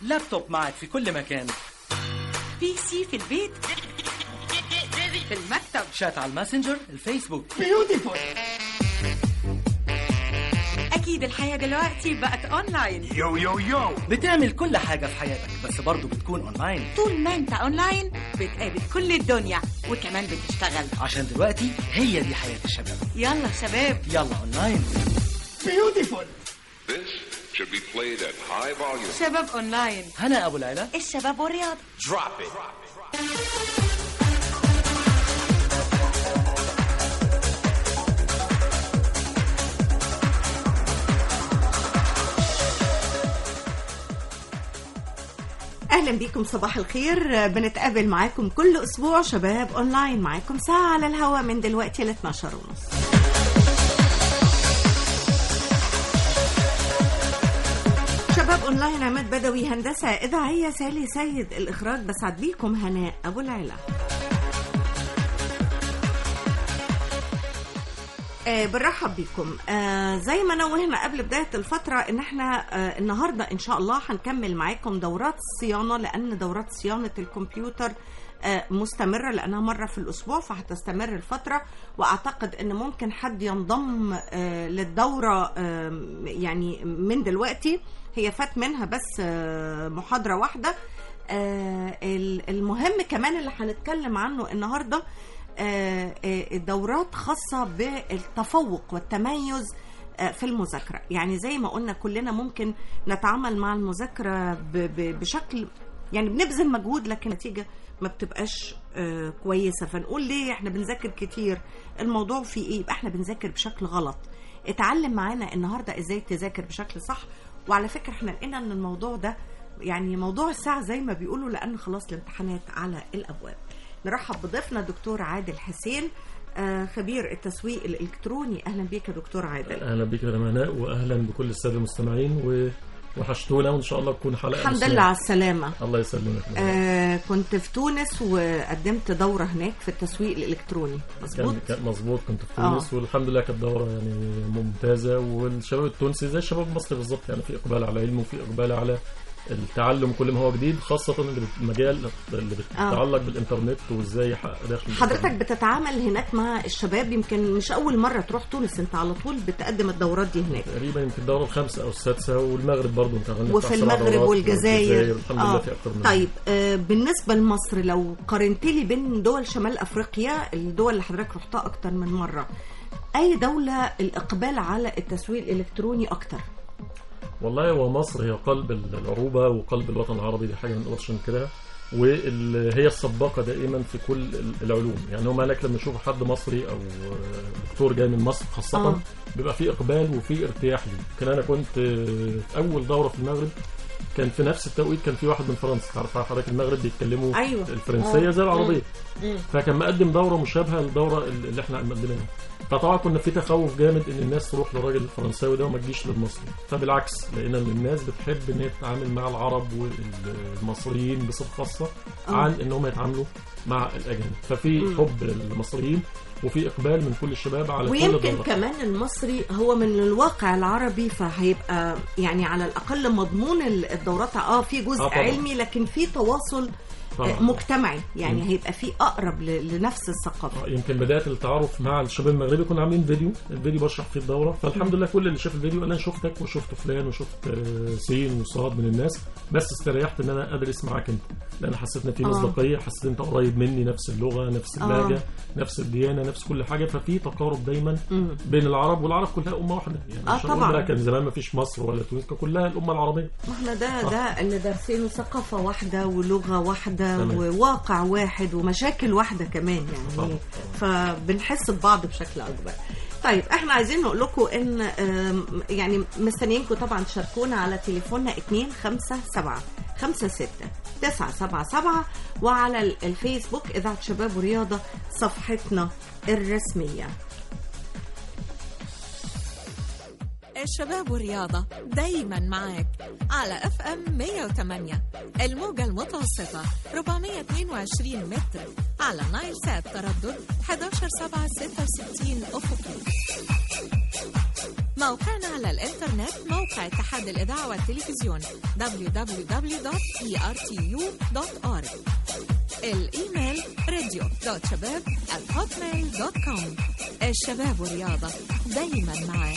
لابتوب معك في كل مكان بي سي في البيت في المكتب شات على الماسنجر الفيسبوك أكيد الحياة دلوقتي بقت أونلاين Yo, yo, yo. بتعمل كل حاجة في حياتك بس برضه بتكون أونلاين طول ما أنت أونلاين بتقابل كل الدنيا وكمان بتشتغل عشان دلوقتي هي دي حياة الشباب يلا شباب يلا أونلاين This should be played at high volume. شباب أونلاين هنا أبو العلا الشباب والرياضة Drop it. اهلا بيكم صباح الخير بنتقابل معاكم كل اسبوع شباب اونلاين معاكم ساعه على الهواء من دلوقتي ل 12 ونص شباب اونلاين عماد بدوي هندسه اذاعيه سالي سيد الاخراج بسعد بيكم هناء ابو العلا آه بنرحب بيكم آه زي ما نوهنا قبل بداية الفترة ان احنا آه النهاردة ان شاء الله هنكمل معاكم دورات الصيانة لان دورات صيانة الكمبيوتر آه مستمرة لانها مرة في الاسبوع فهتستمر الفترة واعتقد ان ممكن حد ينضم آه للدورة آه يعني من دلوقتي هي فات منها بس آه محاضرة واحدة آه ال- المهم كمان اللي هنتكلم عنه النهارده آه، آه، دورات خاصة بالتفوق والتميز آه، في المذاكرة يعني زي ما قلنا كلنا ممكن نتعامل مع المذاكرة ب- ب- بشكل يعني بنبذل مجهود لكن النتيجة ما بتبقاش آه، كويسة فنقول ليه احنا بنذاكر كتير الموضوع فيه ايه يبقى احنا بنذاكر بشكل غلط اتعلم معانا النهاردة ازاي تذاكر بشكل صح وعلى فكرة احنا لقينا ان الموضوع ده يعني موضوع الساعة زي ما بيقولوا لأن خلاص الامتحانات على الأبواب نرحب بضيفنا دكتور عادل حسين آه، خبير التسويق الإلكتروني أهلا بيك يا دكتور عادل اهلا بك يا رماناء واهلا بكل الساده المستمعين و- وحشتونا وان شاء الله تكون حلقه الحمد مثمرة. لله على السلامة الله يسلمك آه كنت في تونس وقدمت دورة هناك في التسويق الإلكتروني مظبوط كان كان مظبوط كنت في آه. تونس والحمد لله كانت دوره يعني ممتازه والشباب التونسي زي الشباب المصري بالظبط يعني في اقبال على العلم وفي اقبال على التعلم كل ما هو جديد خاصة اللي بت- المجال اللي بتتعلق بالإنترنت وإزاي يحقق دخل حضرتك بتتعامل هناك مع الشباب يمكن مش أول مرة تروح تونس أنت على طول بتقدم الدورات دي هناك تقريبا يمكن الدورة الخامسة أو السادسة والمغرب برضه انت عندك وفي بتاع سبع المغرب دورات والجزائر الحمد لله في أكتر من طيب آه بالنسبة لمصر لو قارنت لي بين دول شمال أفريقيا الدول اللي حضرتك رحتها أكتر من مرة أي دولة الإقبال على التسويق الإلكتروني أكتر والله هو مصر هي قلب العروبة وقلب الوطن العربي دي حاجة ما نقدرش ننكرها وهي السباقة دائما في كل العلوم يعني هم هناك لما يشوفوا حد مصري أو دكتور جاي من مصر خاصة آه. بيبقى في إقبال وفي ارتياح ليه يمكن أنا كنت في أول دورة في المغرب كان في نفس التوقيت كان في واحد من فرنسا تعرف حضرتك المغرب بيتكلموا أيوة. الفرنسية آه. زي العربية مم. فكان مقدم دوره مشابهه للدوره اللي احنا مقدمينها فطبعا كنا في تخوف جامد ان الناس تروح للراجل الفرنساوي ده وما تجيش للمصري فبالعكس لقينا ان الناس بتحب ان هي تتعامل مع العرب والمصريين بصفه خاصه آه. عن ان هم يتعاملوا مع الاجانب ففي حب للمصريين وفي اقبال من كل الشباب على كل ويمكن الدورات كمان المصري هو من الواقع العربي فهيبقى يعني على الأقل مضمون الدورات اه في جزء آه طبعاً. علمي لكن في تواصل طبعاً. آه، مجتمعي يعني مم. هيبقى في أقرب ل- لنفس الثقافة يمكن بدايه التعارف مع الشباب المغربي كنا عاملين فيديو الفيديو بشرح فيه الدوره فالحمد لله كل اللي شاف الفيديو قال انا شفتك وشفت فلان وشفت آه، سين وصاد من الناس بس استريحت ان انا ادرس معاك انت لان حسيت ان في آه. مصداقيه حسيت انت قريب مني نفس اللغه نفس آه. اللهجه نفس الديانه نفس كل حاجه ففي تقارب دايما مم. بين العرب والعرب كلها امه واحده يعني آه مش هنقول طبعاً. بقى كان زمان ما فيش مصر ولا تونس كان كلها الامه العربيه ما احنا ده ده اللي دارسينه ثقافة واحدة ولغة واحدة تمام. وواقع واحد ومشاكل واحدة كمان يعني طبعاً. فبنحس ببعض بشكل أكبر طيب احنا عايزين نقول لكم ان آم، يعني مستنيينكم طبعا تشاركونا على تليفوننا 257 56 977 وعلى ال- الفيسبوك اذاعه شباب ورياضه صفحتنا الرسميه الشباب والرياضة دايما معاك على اف ام 108 الموجة المتوسطة 422 متر على نايل سات تردد 11766 أفقي موقعنا على الإنترنت موقع موقع اتحاد الإذاعة والتلفزيون www.ertu.org الإيميل راديو دوت شباب hotmail دوت كوم الشباب والرياضة دايما معاك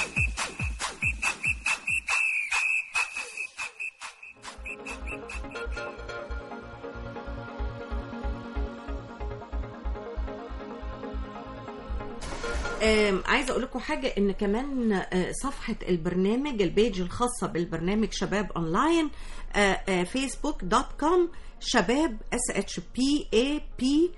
آم، عايزه اقول لكم حاجه ان كمان آه، صفحه البرنامج البيج الخاصه بالبرنامج شباب اونلاين فيسبوك دوت كوم شباب اس اتش بي اي بي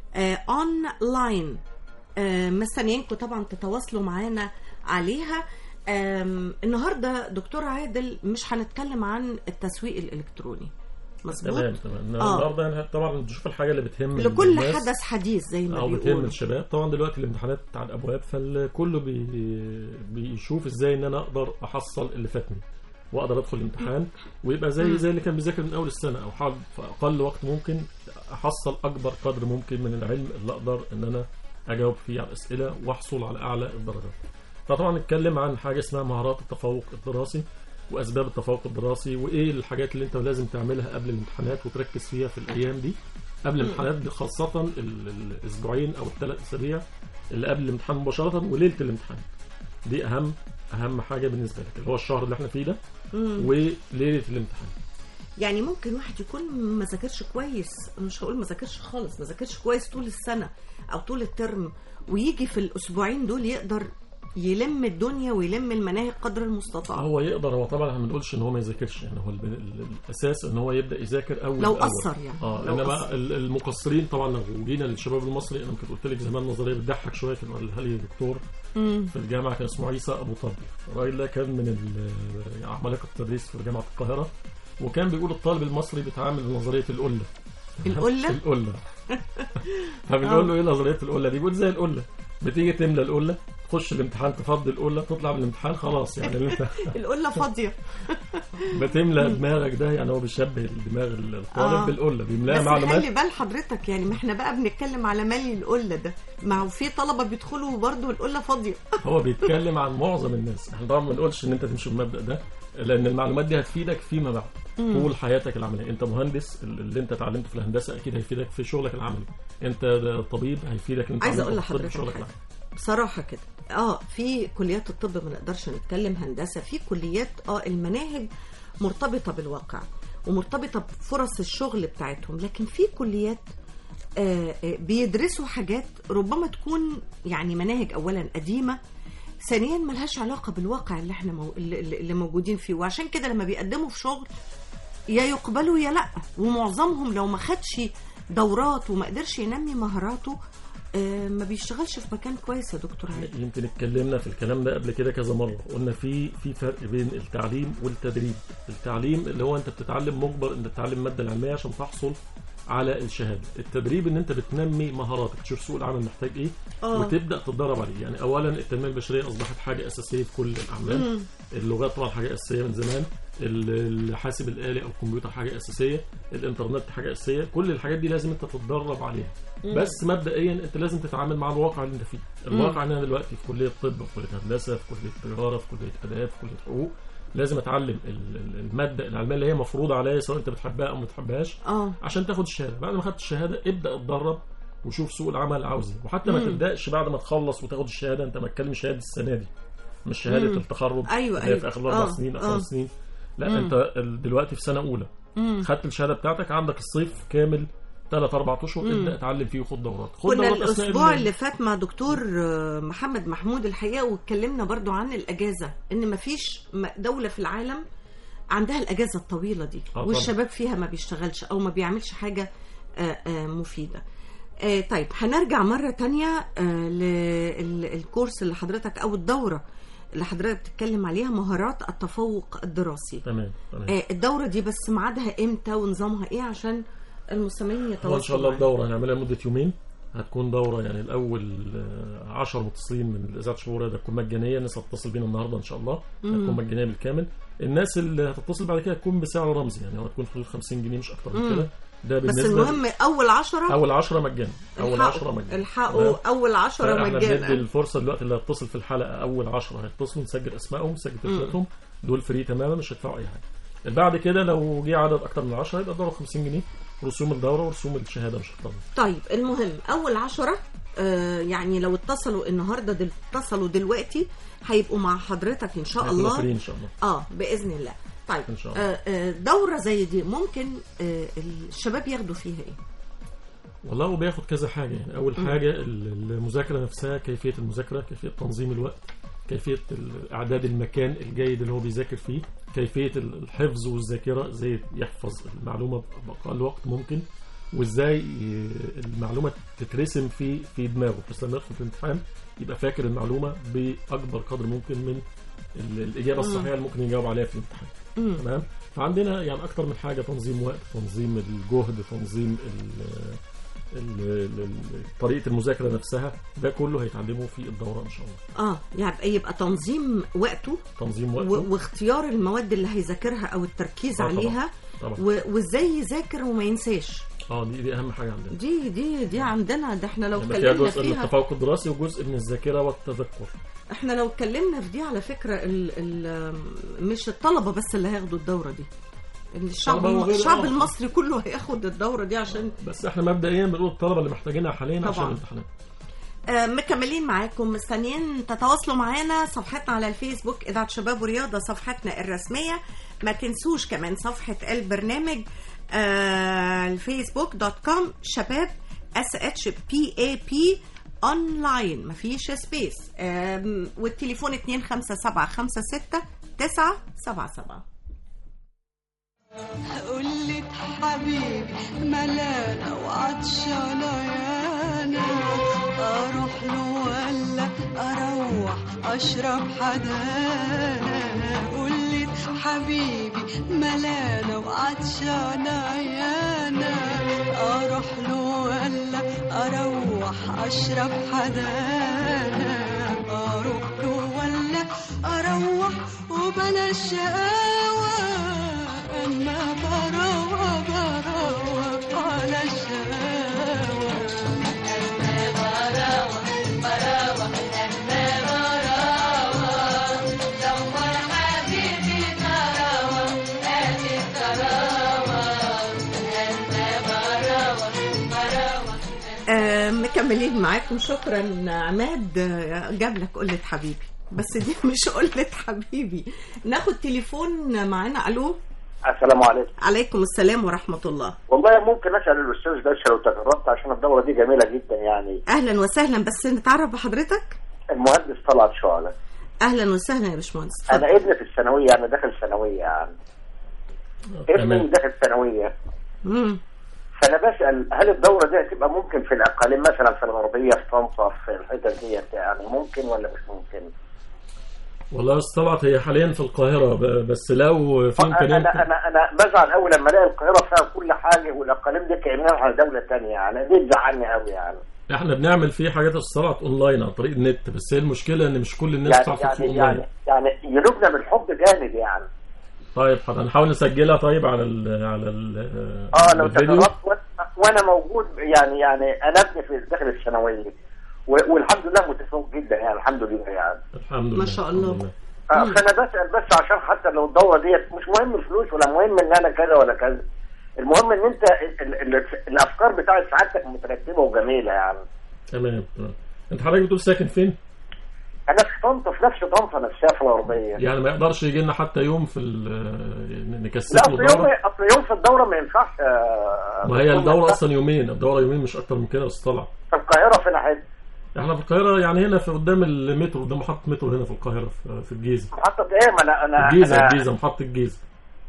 اونلاين مستنيينكم طبعا تتواصلوا معانا عليها آم، النهارده دكتور عادل مش هنتكلم عن التسويق الالكتروني مظبوط تمام تمام آه. النهارده يعني طبعا نشوف الحاجه اللي بتهم لكل الناس حدث حديث زي ما او بتهم بيقولوا الشباب طبعا دلوقتي الامتحانات على الابواب فالكل بي بيشوف ازاي ان انا اقدر احصل اللي فاتني واقدر ادخل الامتحان ويبقى زي زي اللي كان بيذاكر من اول السنه او حاول في اقل وقت ممكن احصل اكبر قدر ممكن من العلم اللي اقدر ان انا اجاوب فيه على الاسئله واحصل على اعلى الدرجات فطبعا نتكلم عن حاجه اسمها مهارات التفوق الدراسي واسباب التفوق الدراسي وايه الحاجات اللي انت لازم تعملها قبل الامتحانات وتركز فيها في الايام دي قبل الامتحانات دي خاصه ال- ال- الاسبوعين او الثلاث اسابيع اللي قبل الامتحان مباشره وليله الامتحان دي اهم اهم حاجه بالنسبه لك اللي هو الشهر اللي احنا فيه ده وليله الامتحان يعني ممكن واحد يكون ما ذاكرش كويس مش هقول ما ذاكرش خالص ما ذاكرش كويس طول السنه او طول الترم ويجي في الاسبوعين دول يقدر يلم الدنيا ويلم المناهج قدر المستطاع هو يقدر هو طبعا احنا ما بنقولش ان هو ما يذاكرش يعني هو ال- ال- الاساس ان هو يبدا يذاكر اول لو بأول. قصر يعني. اه لو انما قصر. ال- المقصرين طبعا لو جينا للشباب المصري انا كنت قلت لك زمان نظريه بتضحك شويه كان قالها لي دكتور في الجامعه كان اسمه عيسى ابو طبي الراجل ده كان من ال- عمالقه التدريس في جامعه القاهره وكان بيقول الطالب المصري بيتعامل بنظريه القله القله القله فبنقول له ايه نظريه القله دي بيقول زي القله بتيجي تملى القله تخش الامتحان تفضي القله تطلع من الامتحان خلاص يعني اللي انت القله فاضيه بتملى دماغك ده يعني هو بيشبه دماغ الطالب آه. بالقله بيملاها بس معلومات خلي بال حضرتك يعني ما احنا بقى بنتكلم على مالي القله ده ما هو في طلبه بيدخلوا برضه القله فاضيه هو بيتكلم عن معظم الناس احنا طبعا ما بنقولش ان انت تمشي بالمبدا ده لان المعلومات دي هتفيدك فيما بعد طول حياتك العمليه انت مهندس اللي انت اتعلمته في الهندسه اكيد هيفيدك في شغلك العملي انت ده طبيب هيفيدك انت عايزه اتعلمته اقول في الطب في لحضرتك شغلك حاجه العملي بصراحه كده اه في كليات الطب ما نقدرش نتكلم هندسه في كليات اه المناهج مرتبطه بالواقع ومرتبطه بفرص الشغل بتاعتهم لكن في كليات آه آه، بيدرسوا حاجات ربما تكون يعني مناهج اولا قديمه ثانيا ملهاش علاقه بالواقع اللي احنا مو... اللي, اللي اللي موجودين فيه وعشان كده لما بيقدموا في شغل يا يقبلوا يا لا ومعظمهم لو ما خدش دورات وما قدرش ينمي مهاراته آه، ما بيشتغلش في مكان كويس يا دكتور علي يمكن اتكلمنا في الكلام ده قبل كده كذا مره قلنا في في فرق بين التعليم والتدريب التعليم اللي هو انت بتتعلم مجبر انت تتعلم الماده العلميه عشان تحصل على الشهاده التدريب ان انت بتنمي مهاراتك تشوف سوق العمل محتاج ايه آه. وتبدا تتدرب عليه يعني اولا التنميه البشريه اصبحت حاجه اساسيه في كل الاعمال اللغات طبعا حاجه اساسيه من زمان ال- الحاسب الالي او الكمبيوتر حاجه اساسيه الانترنت حاجه اساسيه كل الحاجات دي لازم انت تتدرب عليها بس مبدئيا انت لازم تتعامل مع الواقع اللي انت فيه الواقع ان انا دلوقتي في كليه طب في كليه هندسه في كليه تجاره في كليه اداب في كليه حقوق لازم اتعلم ال- ال- الماده العلميه اللي هي مفروضه عليا سواء انت بتحبها او ما بتحبهاش اه عشان تاخد الشهاده بعد ما خدت الشهاده ابدا اتدرب وشوف سوق العمل عاوز ايه وحتى ما تبداش بعد ما تخلص وتاخد الشهاده انت بتكلم شهاده السنه دي مش شهاده مم. التخرج أيوة، اللي هي في أيوة. اخر اربع آه، سنين او آه. خمس سنين لا انت ال- دلوقتي في سنه اولى خدت الشهاده بتاعتك عندك الصيف كامل ثلاث اربع اشهر ابدا اتعلم فيه وخد دورات خد كنا دورات أثناء الاسبوع ال- اللي فات مع دكتور آه، محمد محمود الحقيقه واتكلمنا برضو عن الاجازه ان مفيش م- دوله في العالم عندها الاجازه الطويله دي طبعا. والشباب فيها ما بيشتغلش او ما بيعملش حاجه آه، آه، مفيده آه، طيب هنرجع مره تانية للكورس اللي حضرتك او الدوره اللي حضرتك بتتكلم عليها مهارات التفوق الدراسي تمام تمام آه، الدوره دي بس ميعادها امتى ونظامها ايه عشان المستمعين هو يتواصلوا ان شاء الله معانا. الدوره هنعملها لمده يومين هتكون دوره يعني الاول 10 متصلين من اذاعه الشباب ده تكون مجانيه الناس هتتصل بينا النهارده ان شاء الله هتكون مجانيه بالكامل الناس اللي هتتصل بعد كده تكون بسعر رمزي يعني هو هتكون حدود 50 جنيه مش اكتر من كده ده بس بالنسبه المهم اول عشرة اول 10 مجانا اول الحقوا- 10 مجانا الحقوا تمام؟ اول عشرة احنا بندي مجانا الفرصه دلوقتي اللي هيتصل في الحلقه اول 10 هيتصلوا نسجل اسمائهم نسجل تليفوناتهم دول فري تماما مش هيدفعوا اي حاجه اللي بعد كده لو جه عدد اكتر من 10 يبقى الدوره 50 جنيه رسوم الدوره ورسوم الشهاده مش هتطلع طيب المهم اول عشرة آه يعني لو اتصلوا النهارده دل... اتصلوا دلوقتي هيبقوا مع حضرتك ان شاء هيكونوا الله فري ان شاء الله اه باذن الله طيب إن شاء الله. آه آه دوره زي دي ممكن آه الشباب ياخدوا فيها ايه والله هو بياخد كذا حاجة يعني أول حاجة ال- المذاكرة نفسها كيفية المذاكرة كيفية تنظيم الوقت كيفية ال- إعداد المكان الجيد اللي هو بيذاكر فيه كيفية ال- الحفظ والذاكرة ازاي يحفظ المعلومة بأقل وقت ممكن وازاي ي- المعلومة تترسم في في دماغه بس لما يدخل في الامتحان يبقى فاكر المعلومة بأكبر قدر ممكن من ال- الإجابة الصحيحة اللي ممكن يجاوب عليها في الامتحان تمام فعندنا يعني اكتر من حاجه تنظيم وقت تنظيم الجهد تنظيم ال ال- ال- ال- طريقه المذاكره نفسها ده كله هيتعلمه في الدوره ان شاء الله اه يعني يبقى تنظيم وقته تنظيم و... وقته واختيار المواد اللي هيذاكرها او التركيز آه طبعاً. عليها طبعا و... وازاي يذاكر وما ينساش اه دي, دي اهم حاجه عندنا دي دي دي عندنا ده احنا لو يبقى فيها اتكلمنا جزء من فيها التفوق الدراسي وجزء من الذاكره والتذكر احنا لو اتكلمنا في دي على فكره ال ال مش الطلبه بس اللي هياخدوا الدوره دي الشعب طلبة الم... وغير- الشعب آه. المصري كله هياخد الدوره دي عشان بس احنا مبدئيا بنقول الطلبه اللي محتاجينها حاليا عشان طبعاً. الامتحانات آه، مكملين معاكم مستنيين تتواصلوا معانا صفحتنا على الفيسبوك إذاعة شباب ورياضة صفحتنا الرسمية ما تنسوش كمان صفحة البرنامج آه، الفيسبوك دوت كوم شباب اس اتش بي اي بي اونلاين مفيش سبيس آم، والتليفون 2575 977 قلت حبيبي ملانة وعطشانة يانا أروح له ولا أروح أشرب حدانا قلت حبيبي ملانة وعطشانة يانا أروح له ولا أروح أشرب حدانا أروح له ولا أروح وبلاش شقاوة أنا بروح بروح على الشقاوة آه، مكملين معاكم شكرا عماد آه، جاب لك قلة حبيبي بس دي مش قلة حبيبي ناخد تليفون معانا الو السلام عليكم عليكم السلام ورحمة الله والله ممكن اسال الاستاذ باشا لو تجربت عشان الدوره دي جميله جدا يعني اهلا وسهلا بس نتعرف بحضرتك المهندس طلعت شعله اهلا وسهلا يا باشمهندس انا اتفضل. ابني في الثانويه يعني داخل ثانويه يعني ابني تمام داخل ثانويه مم. فانا بسال هل الدوره دي هتبقى ممكن في الاقاليم مثلا في الغربيه في طنطا في الحتت ديت يعني ممكن ولا مش ممكن؟ والله يا أستاذ طلعت هي حاليا في القاهره ب- بس لو في امكانيه انا انا انا بزعل قوي لما الاقي القاهره فيها كل حاجه والاقاليم دي كانها على دوله ثانيه يعني دي تزعلني قوي يعني احنا بنعمل فيه حاجات الصلاة اونلاين عن طريق النت بس هي المشكله ان مش كل الناس يعني بتعرف تدخل يعني اونلاين يعني يعني يلوبنا بالحب جامد يعني طيب حاضر هنحاول نسجلها طيب على ال على ال اه لو الفيديو تجربت وأنا- وانا موجود يعني يعني انا ابني في داخل الثانويه و- والحمد لله متفوق جدا يعني الحمد لله يعني الحمد لله ما شاء الله. الحمد لله. آه فانا بسال بس عشان حتى لو الدوره ديت مش مهم فلوس ولا مهم ان انا كذا ولا كذا المهم ان انت ال ال الافكار بتاعت سعادتك مترتبه وجميله يعني تمام تمام انت حضرتك بتقول ساكن فين؟ انا في طنطا في نفس طنطا نفسها في الغربيه يعني ما يقدرش يجي لنا حتى يوم في ال- لا نكثف اصل له يوم الدوره اصل يوم في الدوره ما ينفعش آه، ما هي تكون الدوره مثلاً اصلا يومين الدوره يومين مش اكتر من كده بس طلع في القاهره في ناحيه احنا في القاهره يعني هنا في قدام المترو قدام محطه مترو هنا في القاهره في, في الجيزه محطه ايه ما انا انا الجيزه أنا الجيزه محطه الجيزه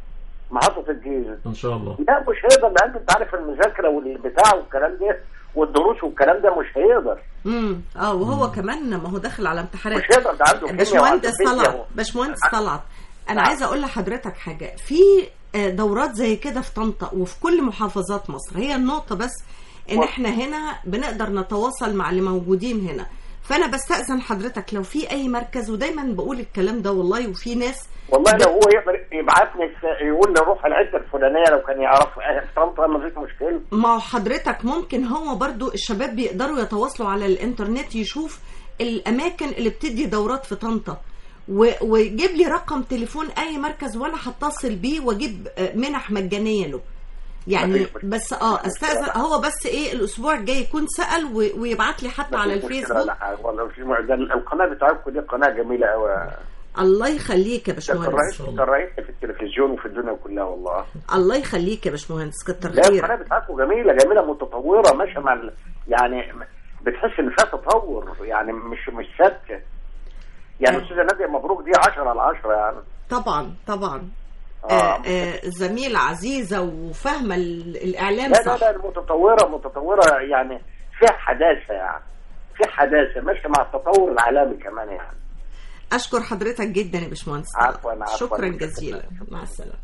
محطه الجيزه ان شاء الله لا مش هيقدر لان انت عارف المذاكره والبتاع والكلام ده والدروس والكلام ده مش هيقدر امم اه وهو كمان ما هو داخل على امتحانات مش هيقدر ده عنده كيمياء وعنده باشمهندس فيزياء طلعت و- باشمهندس طلعت انا نعم. عايزه اقول لحضرتك حاجه في آه، دورات زي كده في طنطا وفي كل محافظات مصر هي النقطه بس ان احنا هنا بنقدر نتواصل مع اللي موجودين هنا فانا بستأذن حضرتك لو في اي مركز ودايما بقول الكلام ده والله وفي ناس والله لو هو يقدر يبعتني الس- يقول لي روح الحته الفلانيه لو كان يعرف آه، في طنطا ما فيش مشكله ما هو حضرتك ممكن هو برضو الشباب بيقدروا يتواصلوا على الانترنت يشوف الاماكن اللي بتدي دورات في طنطا و- ويجيب لي رقم تليفون اي مركز وانا هتصل بيه واجيب آه، منح مجانيه له يعني مفيش مشكلة. بس اه استاذن هو بس ايه الاسبوع الجاي يكون سال و- ويبعت لي حتى على مفيش مشكلة الفيسبوك ولا حاجة، والله مفيش م- ده القناه بتاعتكم دي قناه جميله قوي الله يخليك يا ده باشمهندس كرهتني كرهتني في التلفزيون وفي الدنيا كلها والله الله يخليك يا باشمهندس كتر لا القناه خيرك بتاعتكم جميله جميله متطوره ماشيه مع ال- يعني بتحس ان فيها تطور يعني مش مش ثابته يعني آه. استاذه ناديه مبروك دي 10 على 10 يعني طبعا طبعا آه. آه آه زميلة عزيزة وفاهمة ال- الإعلام لا لا صح لا المتطوره متطوره يعني فيها حداثه يعني في حداثه ماشيه مع التطور العالمي كمان يعني أشكر حضرتك جدا يا باشمهندس عفواً، عفواً. شكرا جزيلا مع السلامة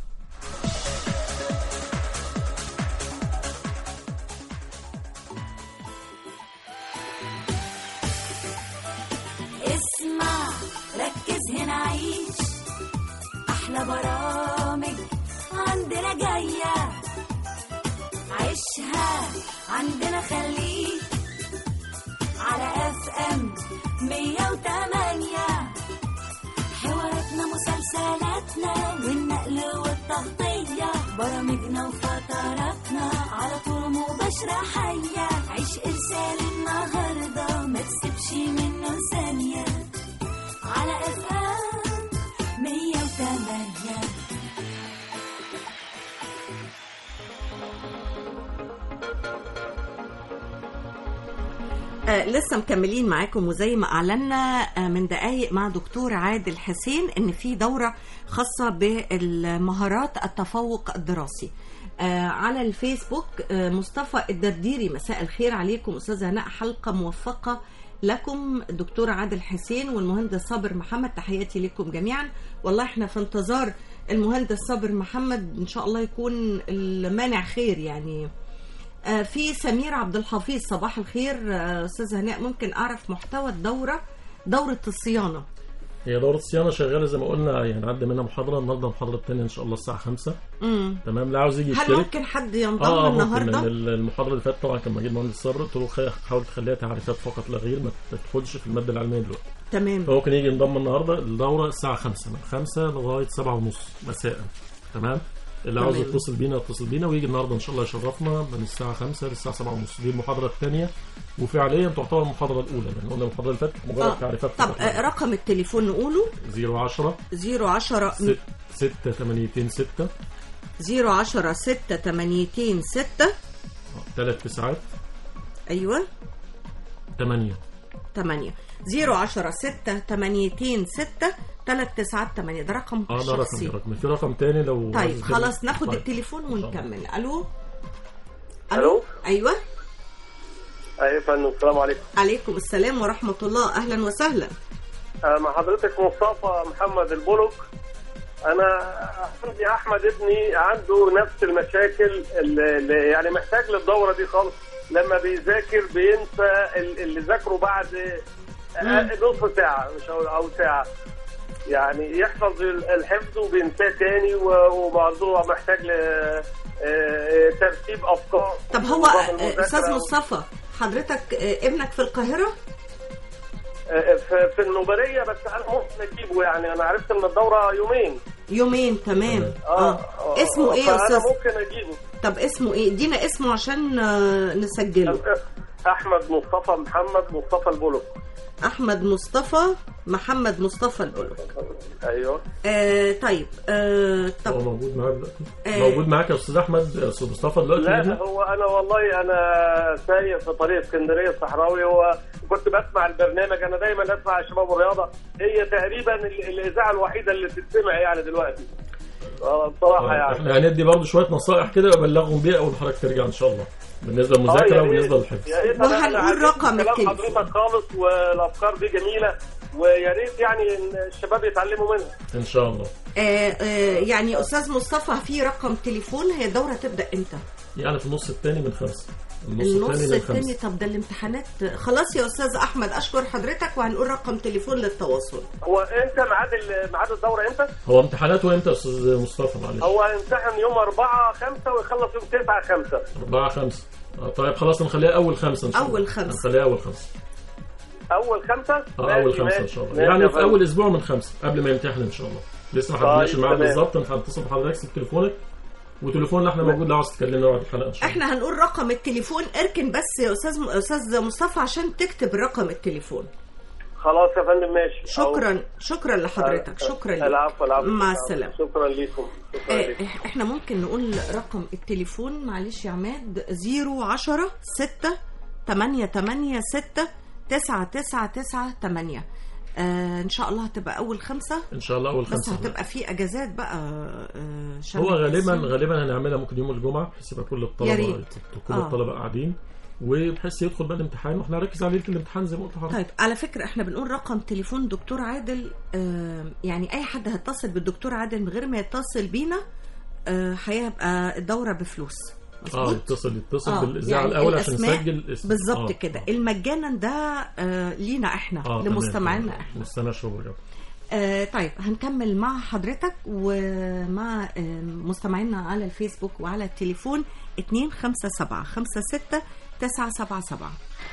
اسمع ركز هنا عيش احلى برامج عندنا جايه عيشها عندنا خليك على اف ام 108 حواراتنا مسلسلاتنا والنقل والتغطية برامجنا وفقراتنا على طول مباشرة حية عيش إرسال النهاردة ما تسيبش منه ثانية على اف ام 108 آه لسه مكملين معاكم وزي ما اعلنا آه من دقايق مع دكتور عادل حسين ان في دوره خاصه بالمهارات التفوق الدراسي آه على الفيسبوك آه مصطفى الدرديري مساء الخير عليكم استاذه هناء حلقه موفقه لكم دكتور عادل حسين والمهندس صابر محمد تحياتي لكم جميعا والله احنا في انتظار المهندس صابر محمد ان شاء الله يكون المانع خير يعني آه، في سمير عبد الحفيظ صباح الخير آه، استاذ هناء ممكن اعرف محتوى الدوره دوره الصيانه هي دورة الصيانة شغالة زي ما قلنا يعني عدى منها محاضرة النهارده المحاضرة الثانية إن شاء الله الساعة 5 امم تمام اللي عاوز يجي هل يشترك ممكن حد ينضم اه ممكن النهارده لأن المحاضرة اللي فاتت طبعا كان مجيد مهندس صبر قلت له خي- حاول تخليها تعريفات فقط لا غير ما تدخلش في المادة العلمية دلوقتي تمام فممكن يجي ينضم النهارده الدورة الساعة 5 من 5 لغاية 7 ونص مساء تمام اللي عاوز تمام. يتصل بينا يتصل بينا ويجي النهارده ان شاء الله يشرفنا من الساعة 5 للساعة 7 ونص دي المحاضرة الثانية وفعليا تعتبر المحاضرة الأولى يعني قلنا المحاضرة اللي فاتت مجرد آه. تعريفات طب فقط آه، رقم التليفون نقوله 010 010 6 6 8 6 010 6 8 6 ثلاث تسعات ايوه 8 8 010 6 8 6 3 9 8 ده رقم اه ده رقم شخصي ده رقم في رقم تاني لو طيب عايز خلاص كده. ناخد طيب. التليفون إن شاء الله. ونكمل الو ألو؟ ايوه ايوه يا فندم السلام عليكم عليكم السلام ورحمه الله اهلا وسهلا آه، مع حضرتك مصطفى محمد البلوك انا عندي احمد ابني عنده نفس المشاكل اللي اللي يعني محتاج للدوره دي خالص لما بيذاكر بينسى ال- اللي ذاكره بعد آه، نص ساعه مش أو- او ساعه يعني يحفظ ال- الحفظ وبينساه تاني و- وموضوع محتاج ل آه، ترتيب افكار طب هو نظام آه، المذاكرة. استاذ مصطفى حضرتك آه، ابنك في القاهره آه، في في النوبريه بس انا ممكن اجيبه يعني انا عرفت ان الدوره يومين يومين تمام اه اه اسمه ايه يا فانا استاذ ممكن اجيبه طب اسمه ايه ادينا اسمه عشان آه، نسجله احمد مصطفى محمد مصطفى البلوك احمد مصطفى محمد مصطفى البلوك ايوه آه طيب آه هو طب موجود معاك دلوقتي آه. موجود معاك يا استاذ احمد يا استاذ مصطفى دلوقتي لا ابنك؟ هو انا والله انا سايق في طريق اسكندريه الصحراوي وكنت بسمع البرنامج انا دايما اسمع الشباب والرياضه هي تقريبا ال- الاذاعه الوحيده اللي بتتسمع يعني دلوقتي آه، بصراحه طيب، يعني احنا هندي برضه شويه نصائح كده ابلغهم بيها اول ما حضرتك ترجع ان شاء الله بالنسبه آه، للمذاكره يا ريت- وبالنسبه للحفظ يا ريت أنا- أنا وهنقول عجبني رقم كلام التليفون. حضرتك خالص والافكار دي جميله ويا ريت يعني إن الشباب يتعلموا منها ان شاء الله آه آه يعني استاذ مصطفى في رقم تليفون هي الدوره تبدا امتى يعني في النص الثاني من خمسه النص الثاني الثاني للخمسة طب ده الامتحانات خلاص يا استاذ احمد اشكر حضرتك وهنقول رقم تليفون للتواصل هو امتى ميعاد ال- ميعاد الدوره امتى؟ هو امتحاناته امتى يا استاذ مصطفى معلش هو امتحن يوم 4 5 ويخلص يوم 9 5 4 5 طيب خلاص نخليها اول خمسة ان شاء الله أول خمسة. نخليها اول خمسة اول خمسة اه اول خمسة ان شاء الله يعني في اول اسبوع من خمسة قبل ما يمتحن ان شاء الله لسه ما طيب، حددناش الميعاد تمام. بالظبط انا هتصل بحضرتك اكتب تليفونك وتليفون اللي احنا موجود لو عاوز تكلمنا بعد الحلقه ان شاء الله احنا هنقول رقم التليفون اركن بس يا استاذ استاذ مصطفى عشان تكتب رقم التليفون خلاص يا فندم ماشي شكرا شكرا لحضرتك شكرا لك العفو العفو مع السلامه شكرا لكم شكرا آه، لكم احنا ممكن نقول رقم التليفون معلش يا عماد 010 6 8 8 6 9 9 9 8 آه ان شاء الله هتبقى اول خمسة ان شاء الله اول بس خمسة هتبقى في اجازات بقى آه شم هو غالبا النسيم. غالبا هنعملها ممكن يوم الجمعه بحيث يبقى كل يا الطلبه ريت. كل آه. الطلبه قاعدين وبحيث يدخل بقى الامتحان واحنا هنركز على ليله الامتحان زي ما قلت لحضرتك طيب على فكرة احنا بنقول رقم تليفون دكتور عادل آه يعني اي حد هيتصل بالدكتور عادل من غير ما يتصل بينا آه هيبقى الدورة بفلوس اه مظبوط؟ يتصل يتصل آه، بالاذاعه يعني الاول عشان الأسماء نسجل اسم بالظبط آه. كده المجانا ده آه لينا احنا اه تمام، لمستمعينا تمام. احنا مستمع شباب الرياضة. آه طيب هنكمل مع حضرتك ومع آه مستمعينا على الفيسبوك وعلى التليفون 257 56 977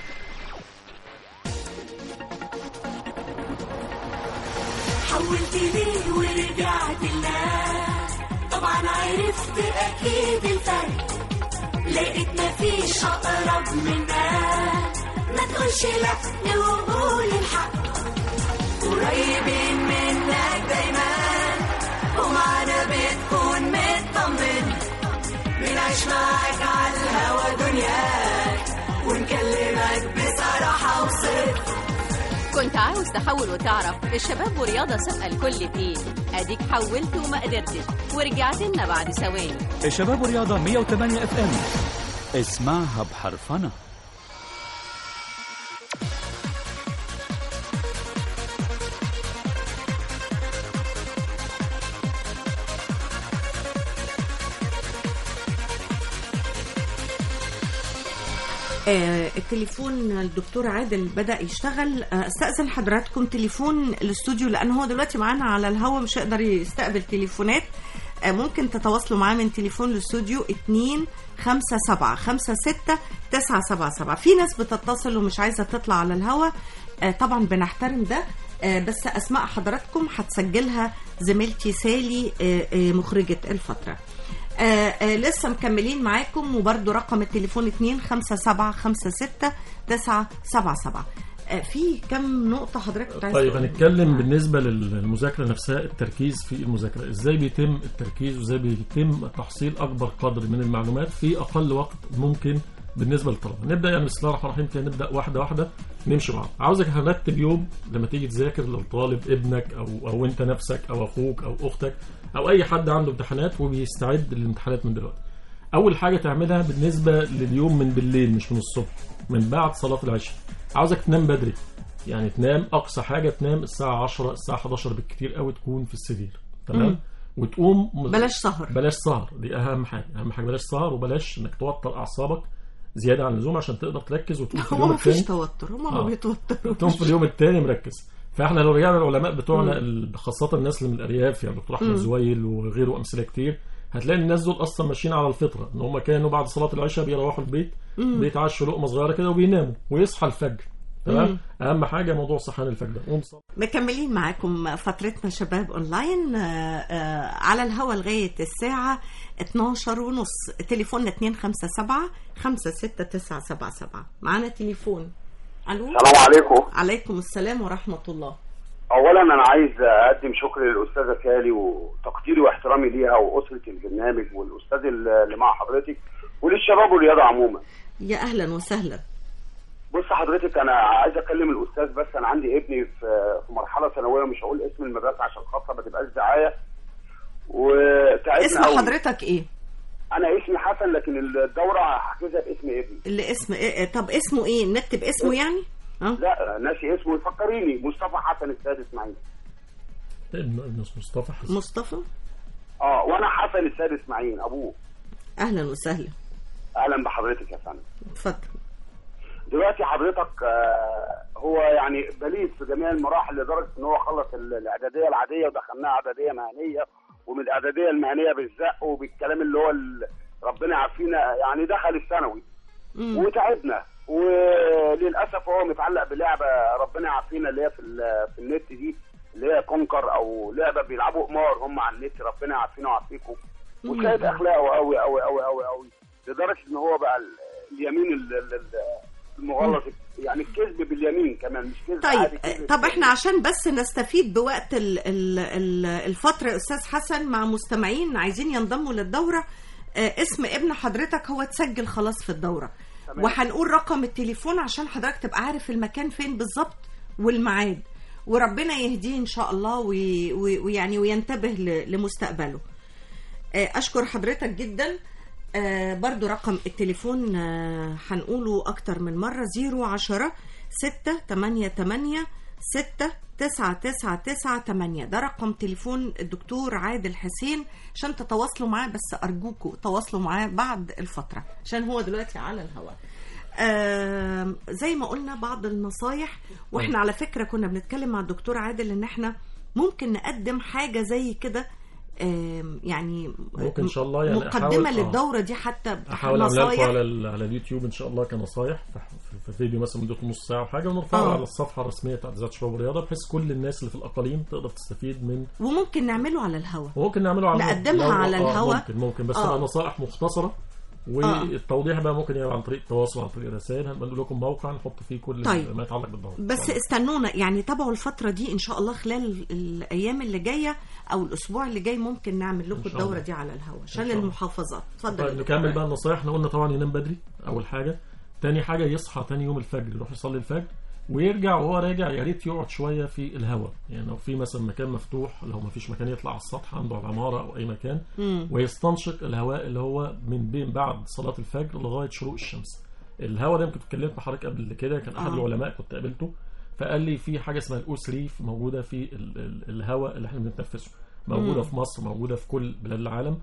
حولت ليه ورجعت لله طبعا عرفت اكيد الفرق لقيت مفيش اقرب منها ما تقولش لا وقول الحق قريبين منك دايما ومعنا بتكون مطمن بنعيش معاك على الهوا دنياك ونكلمك بصراحة وصدق كنت عاوز تحول وتعرف الشباب ورياضة سابقة الكل فين اديك حولت وما قدرتش ورجعت لنا بعد ثواني الشباب ورياضة 108 اف ام اسمعها بحرفنة آه التليفون الدكتور عادل بدأ يشتغل آه استأذن حضراتكم تليفون الاستوديو لأن هو دلوقتي معانا على الهوا مش هيقدر يستقبل تليفونات آه ممكن تتواصلوا معاه من تليفون الاستوديو 2 5 7 5 6 9 7 7 في ناس بتتصل ومش عايزة تطلع على الهوا آه طبعا بنحترم ده آه بس أسماء حضراتكم هتسجلها زميلتي سالي آه آه مخرجة الفترة آه آه لسه مكملين معاكم وبرده رقم التليفون 2 5 7 5 6 9 7 7 آه في كم نقطة حضرتك كنت عايز طيب تقول؟ هنتكلم بالنسبه للمذاكره نفسها التركيز في المذاكره ازاي بيتم التركيز وازاي بيتم تحصيل اكبر قدر من المعلومات في اقل وقت ممكن بالنسبه للطلبه نبدا يعني بسم الله الرحمن الرحيم كده نبدا واحده واحده نمشي مع بعض عاوزك هنرتب يوم لما تيجي تذاكر لو طالب ابنك او او انت نفسك او اخوك او اختك او اي حد عنده امتحانات وبيستعد للامتحانات من دلوقتي اول حاجه تعملها بالنسبه لليوم من بالليل مش من الصبح من بعد صلاه العشاء عاوزك تنام بدري يعني تنام اقصى حاجه تنام الساعه 10 الساعه 11 بالكتير قوي تكون في السرير تمام مم. وتقوم بلاش سهر بلاش سهر دي اهم حاجه اهم حاجه بلاش سهر وبلاش انك توتر اعصابك زياده عن اللزوم عشان تقدر تركز وتقوم في هو اليوم ما فيش الثاني توتر هما ما آه. بيتوتروا تقوم في اليوم الثاني مركز فاحنا لو رجعنا العلماء بتوعنا مم. ال- خاصه الناس اللي من الارياف يعني دكتور احمد مم. زويل وغيره امثله كتير هتلاقي الناس دول اصلا ماشيين على الفطره ان هم كانوا بعد صلاه العشاء بيروحوا البيت مم. بيتعشوا لقمه صغيره كده وبيناموا ويصحى الفجر مم. تمام اهم حاجه موضوع صحيان الفجر ده قوم صلي. مكملين معاكم فترتنا شباب اونلاين آه، آه، على الهوا لغايه الساعه 12 ونص تليفوننا 257 56977 معانا تليفون الو السلام عليكم عليكم السلام ورحمه الله اولا انا عايز اقدم شكر للاستاذه سالي وتقديري واحترامي ليها واسره البرنامج والاستاذ اللي مع حضرتك وللشباب والرياضه عموما يا اهلا وسهلا بص حضرتك انا عايز اكلم الاستاذ بس انا عندي ابني في في مرحله ثانويه مش هقول اسم المدرسه عشان خاطر ما تبقاش دعايه وتعبنا اسم قوي. حضرتك ايه انا اسمي حسن لكن الدوره هحجزها باسم ابني اللي اسم إيه إيه؟ طب اسمه ايه نكتب اسمه يعني ها لا ناسي اسمه فكريني مصطفى حسن السيد اسماعيل ابن ابن اسمه مصطفى حسن مصطفى اه وانا حسن السيد اسماعيل ابوه اهلا وسهلا اهلا بحضرتك يا فندم اتفضل دلوقتي حضرتك آه، هو يعني بليد في جميع المراحل لدرجه ان هو خلص ال- الاعداديه العاديه ودخلناها اعداديه مهنيه ومن الاعداديه المهنيه بالزق وبالكلام اللي هو ال- ربنا يعافينا يعني دخل الثانوي وتعبنا وللاسف هو متعلق بلعبه ربنا يعافينا اللي هي في ال- في النت دي اللي هي كونكر او لعبه بيلعبوا قمار هم على النت ربنا يعافينا ويعافيكم وسايب اخلاقه قوي قوي قوي قوي قوي لدرجه ان هو بقى ال- اليمين ال- ال- ال- المغلظ يعني الكذب باليمين كمان مش كذب عادي طيب كذب طب احنا عشان بس نستفيد بوقت ال ال ال الفترة يا استاذ حسن مع مستمعين عايزين ينضموا للدورة آه، اسم ابن حضرتك هو اتسجل خلاص في الدورة تمام. وهنقول رقم التليفون عشان حضرتك تبقى عارف المكان فين بالظبط والميعاد وربنا يهديه ان شاء الله وي- وي- ويعني وينتبه ل- لمستقبله آه، اشكر حضرتك جدا آه، برضو رقم التليفون آه، هنقوله اكتر من مرة 010 6 8 8 6 9 9 9 8 ده رقم تليفون الدكتور عادل حسين عشان تتواصلوا معاه بس ارجوكوا تواصلوا معاه بعد الفترة عشان هو دلوقتي على الهواء آم، زي ما قلنا بعض النصايح واحنا على فكرة كنا بنتكلم مع الدكتور عادل ان احنا ممكن نقدم حاجة زي كده آم، يعني ممكن ان شاء الله يعني مقدمة أحاول- آه. للدورة دي حتى احاول اعملها لكم نصايح على ال- على اليوتيوب ان شاء الله كنصايح في, في, في فيديو مثلا مدته نص ساعه وحاجه ونرفعها آه. على الصفحه الرسميه بتاعت ذات شباب الرياضه بحيث كل الناس اللي في الاقاليم تقدر تستفيد من وممكن نعمله على الهواء وممكن نعمله على نقدمها لو- على آه، الهوا. ممكن ممكن بس آه. تبقى نصائح مختصره والتوضيح بقى ممكن يبقى عن طريق التواصل عن طريق الرسائل هنبقى نقول لكم موقع نحط فيه كل طيب. ما يتعلق بالدوره بس استنونا يعني تابعوا الفترة دي إن شاء الله خلال ال- الأيام اللي جاية أو الأسبوع اللي جاي ممكن نعمل لكم شاء الدورة الله. دي على الهواء عشان إن شاء الله. المحافظات اتفضل يا طيب دكتور. نكمل بقى النصايح احنا قلنا طبعا ينام بدري اول حاجه تاني حاجه يصحى تاني يوم الفجر يروح يصلي الفجر ويرجع وهو راجع يا ريت يقعد شويه في الهواء يعني لو في مثلا مكان مفتوح لو ما فيش مكان يطلع على السطح عنده على العماره او اي مكان مم. ويستنشق الهواء اللي هو من بين بعد صلاه الفجر لغايه شروق الشمس الهواء ده يمكن اتكلمت مع حضرتك قبل كده كان احد آه. العلماء كنت قابلته فقال لي في حاجه اسمها الاو 3 موجوده في ال- ال- الهواء اللي احنا بنتنفسه موجوده مم. في مصر موجوده في كل بلاد العالم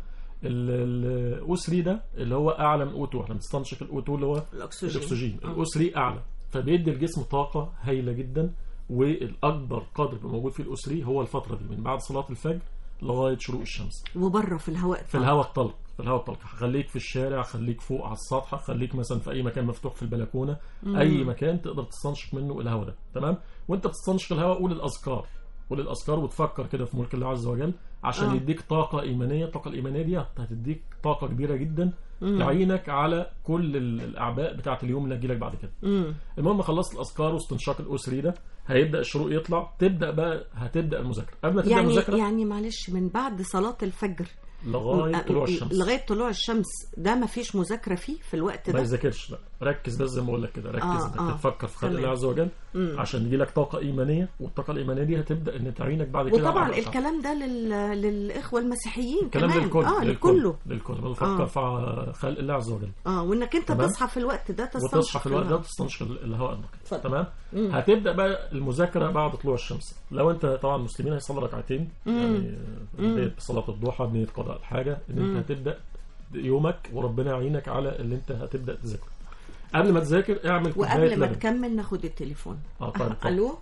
الاو 3 ده اللي هو اعلى من او 2 احنا بنستنشق الاو 2 اللي هو الأكسجين. الاكسجين آه. الاو 3 اعلى فبيدي الجسم طاقه هايله جدا والاكبر قدر بيبقى موجود فيه الاو 3 هو الفتره دي من بعد صلاه الفجر لغايه شروق الشمس وبره في الهواء في الهواء الطلق في الهواء الطلق خليك في الشارع خليك فوق على السطح خليك مثلا في اي مكان مفتوح في البلكونه مم. اي مكان تقدر تستنشق منه الهواء ده تمام وانت بتستنشق الهواء قول الاذكار قول الاذكار وتفكر كده في ملك الله عز وجل عشان آه. يديك طاقه ايمانيه الطاقه الايمانيه دي هتديك طاقه كبيره جدا مم. تعينك على كل ال- الاعباء بتاعه اليوم اللي هتجيلك بعد كده مم. المهم خلصت الاذكار واستنشاق الاسري ده هيبدا الشروق يطلع تبدا بقى هتبدا المذاكره قبل ما تبدا يعني المذاكره يعني معلش من بعد صلاة الفجر لغايه طلوع الشمس لغاية طلوع الشمس ده ما فيش مذاكرة فيه في الوقت ما ده يذاكرش لا ركز بس زي ما بقول لك كده ركز آه، انك آه. تفكر في خلق تمام. الله عز وجل مم. عشان يجي لك طاقه ايمانيه والطاقه الايمانيه دي هتبدا ان تعينك بعد كده وطبعا على- الكلام ده لل... للإخوة المسيحيين الكلام كمان للكل اه للكل لكله للكل بنفكر آه. في خلق الله عز وجل اه وانك انت تمام. تصحى في الوقت ده تستنشق وتصحى في الوقت ده الهواء. تستنشق ال- الهواء النقي اتفضل. تمام مم. هتبدا بقى المذاكره بعد طلوع الشمس لو انت طبعا مسلمين هيصلي ركعتين مم. يعني مم. بنية صلاه الضحى بنيه قضاء الحاجه ان مم. انت هتبدا يومك وربنا يعينك على اللي انت هتبدا تذاكره قبل ما تذاكر اعمل كوبايه وقبل ما لبن تكمل ناخد التليفون اه طيب اتفضل. الو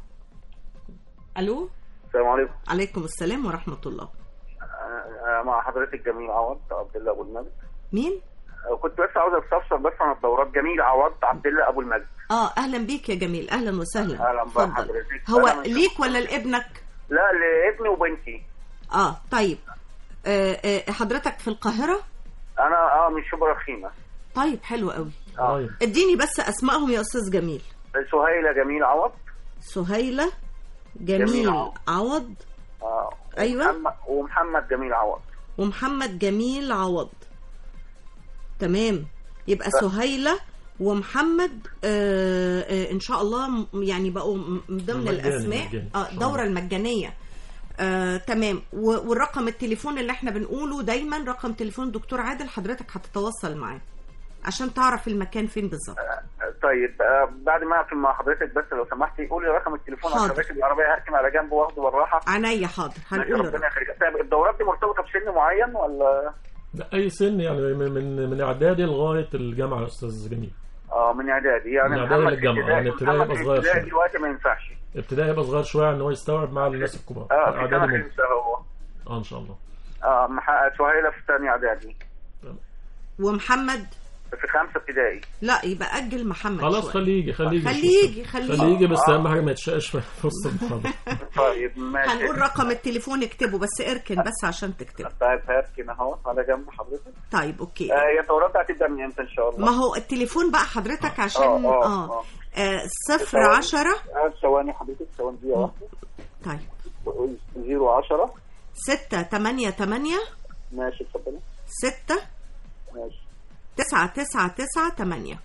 الو السلام عليكم عليكم السلام ورحمة الله آه، مع حضرتك جميل عوض عبد الله ابو المجد مين؟ آه، كنت بس عاوز استفسر بس عن الدورات جميل عوض عبد الله ابو المجد اه اهلا بيك يا جميل اهلا وسهلا اهلا اتفضل. بحضرتك هو أنا من- ليك ولا لابنك؟ لا لابني وبنتي اه طيب آه آه حضرتك في القاهرة؟ انا اه من شبرا خيمه طيب حلو قوي اه اديني بس اسمائهم يا استاذ جميل سهيله جميل عوض سهيلة جميل, جميل عوض. عوض اه أيوة. ومحمد, ومحمد جميل عوض ومحمد جميل عوض تمام يبقى ف- سهيلة ومحمد آه آه ان شاء الله م- يعني بقوا م- من ضمن مجاني- الاسماء مجاني. اه الدوره المجانيه آه تمام و- والرقم التليفون اللي احنا بنقوله دايما رقم تليفون دكتور عادل حضرتك هتتواصل معاه عشان تعرف المكان فين بالظبط طيب آه بعد ما اقفل مع حضرتك بس لو سمحتي قولي رقم التليفون عشان حاضر. راكب العربيه هركن على جنب واخده بالراحه عينيا حاضر ماشي هنقول ربنا يخليك طيب الدورات دي مرتبطه بسن معين ولا لا اي سن يعني من من, من اعدادي لغايه الجامعه يا استاذ جميل اه من اعدادي يعني من إعدادي محمد في للجامعة، يعني ابتدائي محمد يبقى في صغير ابتدائي شوية. دلوقتي ما ينفعش ابتدائي يبقى صغير شويه ان هو يستوعب مع الناس الكبار اه في اعدادي سنه ممكن خمسه هو اه ان شاء الله اه محقق سهيله في ثانيه اعدادي ومحمد في خمسه ابتدائي لا يبقى اجل محمد خلاص شوية. خليه يجي خليه يجي خليه يجي خليه خليه يجي بس آه. اهم حاجه ما يتشقش في وسط المحاضره طيب ماشي هنقول رقم التليفون اكتبه بس اركن بس عشان تكتبه طيب هركن اهو على جنب حضرتك طيب اوكي آه يا الدورات هتبدا من امتى ان شاء الله؟ ما هو التليفون بقى حضرتك عشان آه، اه, آه، آه صفر عشرة آه، ثواني حضرتك ثواني دقيقه واحده طيب زيرو 10 ستة تمانية تمانية ماشي اتفضلي ستة ماشي تسعة تسعة تسعة تمانية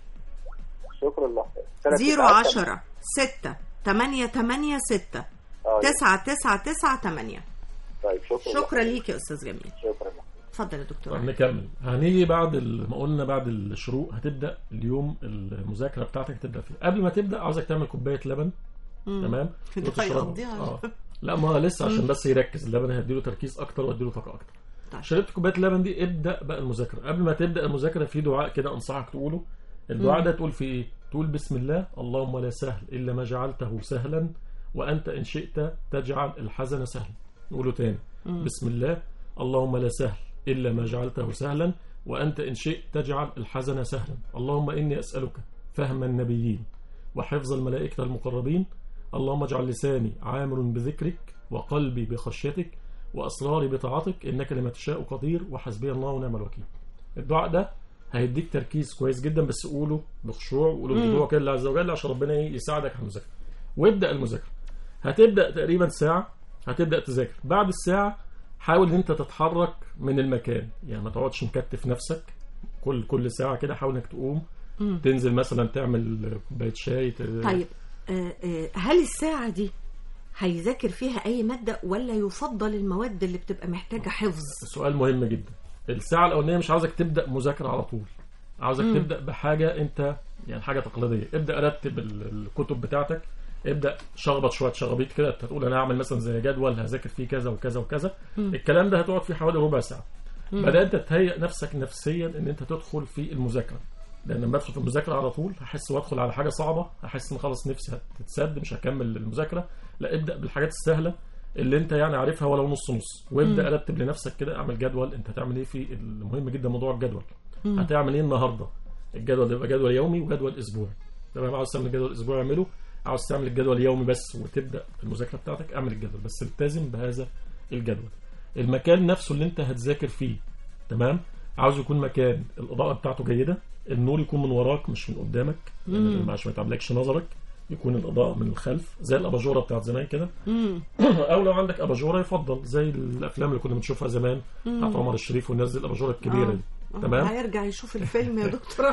شكرا لك ثلاث زيرو تسعات. عشرة ستة تمانية تمانية ستة آه، تسعة تسعة تسعة تمانية طيب شكرا شكرا ليك يا أستاذ جميل شكرا لك اتفضل يا دكتور طب نكمل هنيجي بعد ال- ما قلنا بعد الشروق هتبدا اليوم المذاكره بتاعتك تبدا فيه قبل ما تبدا عاوزك تعمل كوبايه لبن مم. تمام ده وتشربها. هيقضيها. اه لا ما لسه عشان بس يركز اللبن هيديله تركيز اكتر ويديله طاقه اكتر طيب. شربت كوبايه اللبن دي ابدا بقى المذاكره قبل ما تبدا المذاكره في دعاء كده انصحك تقوله الدعاء مم. ده تقول فيه ايه تقول بسم الله اللهم لا سهل الا ما جعلته سهلا وانت ان شئت تجعل الحزن سهلا نقوله تاني مم. بسم الله اللهم لا سهل الا ما جعلته سهلا وانت ان شئت تجعل الحزن سهلا اللهم اني اسالك فهم النبيين وحفظ الملائكه المقربين اللهم اجعل لساني عامر بذكرك وقلبي بخشيتك وأسراري بطاعتك إنك لما تشاء قدير وحسبي الله ونعم الوكيل الدعاء ده هيديك تركيز كويس جدا بس قوله بخشوع وقوله مم. بدعوة كده لله عز وجل عشان ربنا إيه يساعدك على المذاكرة وابدأ المذاكرة هتبدأ تقريبا ساعة هتبدأ تذاكر بعد الساعة حاول ان انت تتحرك من المكان يعني ما تقعدش مكتف نفسك كل كل ساعة كده حاول انك تقوم مم. تنزل مثلا تعمل كوباية شاي ت- طيب آه، آه، هل الساعة دي هيذاكر فيها أي مادة ولا يفضل المواد اللي بتبقى محتاجة حفظ سؤال مهم جدا الساعة الأولانية مش عاوزك تبدأ مذاكرة على طول عاوزك مم. تبدأ بحاجة أنت يعني حاجة تقليدية ابدأ رتب ال- الكتب بتاعتك ابدأ شخبط شوية شخابيط كده أنت تقول أنا هعمل مثلا زي جدول هذاكر فيه كذا وكذا وكذا مم. الكلام ده هتقعد فيه حوالي ربع ساعة مم. بدأت تهيئ نفسك نفسيا ان انت تدخل في المذاكره لان لما ادخل في المذاكره على طول هحس وادخل على حاجه صعبه هحس ان خلاص نفسي هتتسد مش هكمل المذاكره لا ابدا بالحاجات السهله اللي انت يعني عارفها ولو نص نص وابدا مم. رتب لنفسك كده اعمل جدول انت هتعمل ايه في المهم جدا موضوع الجدول مم. هتعمل ايه النهارده الجدول ده يبقى جدول يومي وجدول اسبوعي تمام عاوز تعمل جدول اسبوعي اعمله عاوز تعمل الجدول يومي بس وتبدا في المذاكره بتاعتك اعمل الجدول بس التزم بهذا الجدول المكان نفسه اللي انت هتذاكر فيه تمام عاوز يكون مكان الاضاءه بتاعته جيده النور يكون من وراك مش من قدامك مم. يعني عشان ما يتعبلكش نظرك يكون الاضاءه من الخلف زي الاباجوره بتاعت زمان كده مم. او لو عندك اباجوره يفضل زي الافلام اللي كنا بنشوفها زمان مم. بتاعت عمر الشريف والناس دي الاباجوره الكبيره آه. دي آه، تمام هيرجع يشوف الفيلم يا دكتور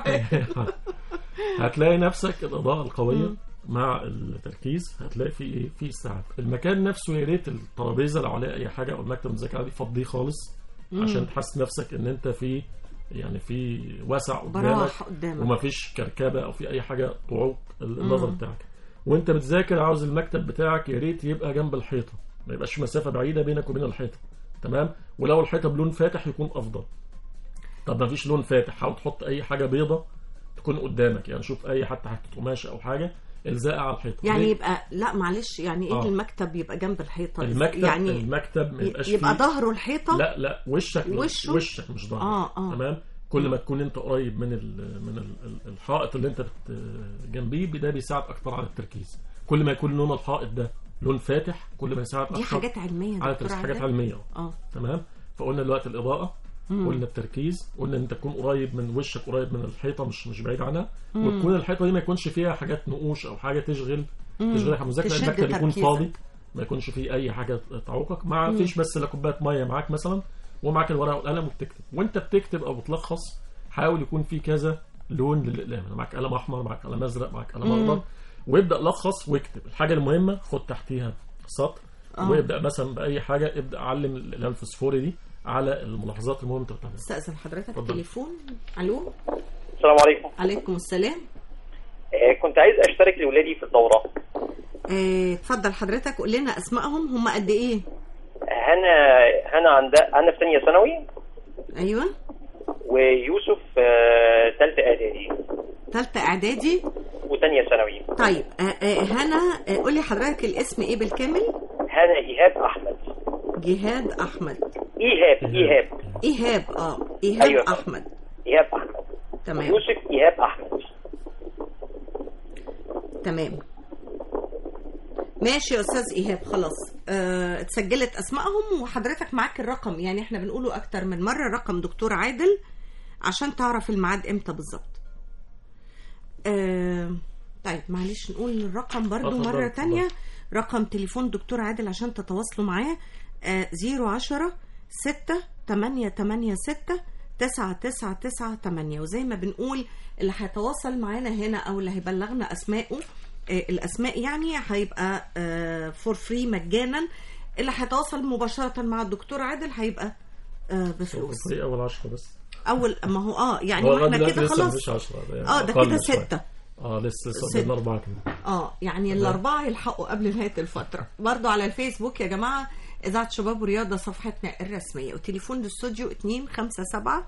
هتلاقي نفسك الاضاءه القويه مم. مع التركيز هتلاقي في ايه في استيعاب المكان نفسه يا ريت الترابيزه لو عليها اي حاجه او المكتب المذاكره دي فضيه خالص مم. عشان تحس نفسك ان انت في يعني في وسع قدامك براح قدامك. ومفيش كركبه او في اي حاجه تعوق النظر مم. بتاعك وانت بتذاكر عاوز المكتب بتاعك يا ريت يبقى جنب الحيطه ما يبقاش في مسافه بعيده بينك وبين الحيطه تمام ولو الحيطه بلون فاتح يكون افضل طب ما فيش لون فاتح حاول تحط اي حاجه بيضه تكون قدامك يعني شوف اي حتى حته قماشه او حاجه الزقها على الحيطه يعني ليه؟ يبقى لا معلش يعني ايه آه. المكتب يبقى جنب الحيطة المكتب يعني المكتب ما يبقاش يبقى فيه ظهره الحيطة لا لا وشك وشه؟ وشك مش ظهرك آه، آه. تمام كل ما تكون انت قريب من ال من ال ال- الحائط اللي انت بت جنبيه ده بيساعد اكتر على التركيز كل ما يكون لون الحائط ده لون فاتح كل ما يساعد دي اكتر حاجات علمية على دكتور التركيز حاجات عادل. علميه اه تمام فقلنا دلوقتي الاضاءه مم. قلنا التركيز قلنا ان انت تكون قريب من وشك قريب من الحيطه مش مش بعيد عنها مم. وتكون الحيطه دي ما يكونش فيها حاجات نقوش او حاجه تشغل مم. تشغلك على المذاكره تشد المكتب يكون تركيزك. فاضي ما يكونش فيه اي حاجه تعوقك ما مم. فيش بس الا كوبايه ميه معاك مثلا ومعاك الورقه والقلم وبتكتب وانت بتكتب او بتلخص حاول يكون في كذا لون للاقلام يعني معاك قلم احمر معاك قلم ازرق معاك قلم مم. اخضر وابدا لخص واكتب الحاجه المهمه خد تحتيها سطر آه. وابدا مثلا باي حاجه ابدا علم الاقلام الفسفوري دي على الملاحظات المهمه انت بتعملها استاذن حضرتك اتفضل. تليفون الو السلام عليكم عليكم السلام آه، كنت عايز اشترك لاولادي في الدوره آه، اتفضل حضرتك قول لنا اسمائهم هم قد ايه هنا هنا عند انا في ثانيه ثانوي ايوه ويوسف آه، تالتة اعدادي ثالثه اعدادي وتانية ثانوي طيب آه، آه، هنا آه، قولي حضرتك الاسم ايه بالكامل هنا ايهاب احمد جهاد احمد ايهاب ايهاب ايهاب اه ايهاب أيوة. احمد ايهاب احمد تمام يوسف ايهاب احمد تمام ماشي يا استاذ ايهاب خلاص آه، اتسجلت اسمائهم وحضرتك معاك الرقم يعني احنا بنقوله اكتر من مره رقم دكتور عادل عشان تعرف الميعاد امتى بالظبط آه، طيب معلش نقول الرقم برضو اتفضل، مره اتفضل. تانية رقم تليفون دكتور عادل عشان تتواصلوا معاه آه، 010 6 8 8 6 9 9 9 8 وزي ما بنقول اللي هيتواصل معانا هنا او اللي هيبلغنا اسمائه آه، الاسماء يعني هيبقى فور فري مجانا اللي هيتواصل مباشره مع الدكتور عادل هيبقى آه، بفلوس فري اول 10 بس اول ما هو اه يعني هو ما احنا لغاية كده دلوقتي لسه خلاص مفيش 10 يعني اه ده أقل كده شوية. ستة اه لسه ستة. صدقنا اربعه كده اه يعني الاربعه يلحقوا قبل نهايه الفتره برضو على الفيسبوك يا جماعه اذاعه شباب ورياضه صفحتنا الرسميه وتليفون الاستوديو 257